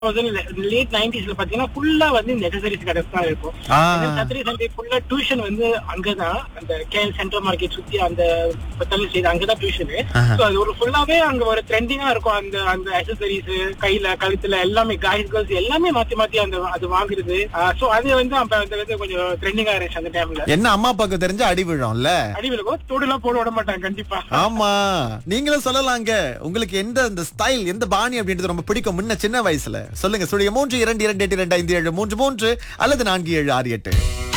Late நைன்டிஸ்ல பாத்தீங்கன்னா ஃபுல்லா வந்து இந்த நெசசரிஸ் கடை தான் இருக்கும் ஆ. சத்திரி சண்டே ஃபுல்லா டியூஷன் வந்து அங்கதான் அந்த கேஎல் சென்ட்ரல் மார்க்கெட் சுத்தி அந்த பத்தாலும் செய்து அங்கதான் டியூஷன் ஆஹா. சோ அது ஒரு ஃபுல்லாவே அங்க ஒரு ட்ரெண்டிங்கா இருக்கும் அந்த அந்த அக்சசரிஸ் கையில கழுத்துல எல்லாமே காய்ஸ் கேர்ள்ஸ் எல்லாமே மாத்தி மாத்தி அந்த அது வாங்குறது சோ அது வந்து அப்ப அந்த வந்து கொஞ்சம் ட்ரெண்டிங்கா இருந்துச்சு அந்த டைம்ல என்ன அம்மா அப்பாவுக்கு தெரிஞ்ச அடி விழும்ல அடிவிலுக்கும் தோடு எல்லாம் போட விட மாட்டாங்க கண்டிப்பா ஆமா நீங்களும் சொல்லலாங்க உங்களுக்கு எந்த இந்த ஸ்டைல் எந்த பாணி அப்படின்றது ரொம்ப பிடிக்கும் முன்ன சின்ன வயசுல சொல்லுங்க சுழிய மூன்று இரண்டு இரண்டு எட்டு இரண்டு ஐந்து ஏழு மூன்று மூன்று அல்லது நான்கு ஏழு ஆறு எட்டு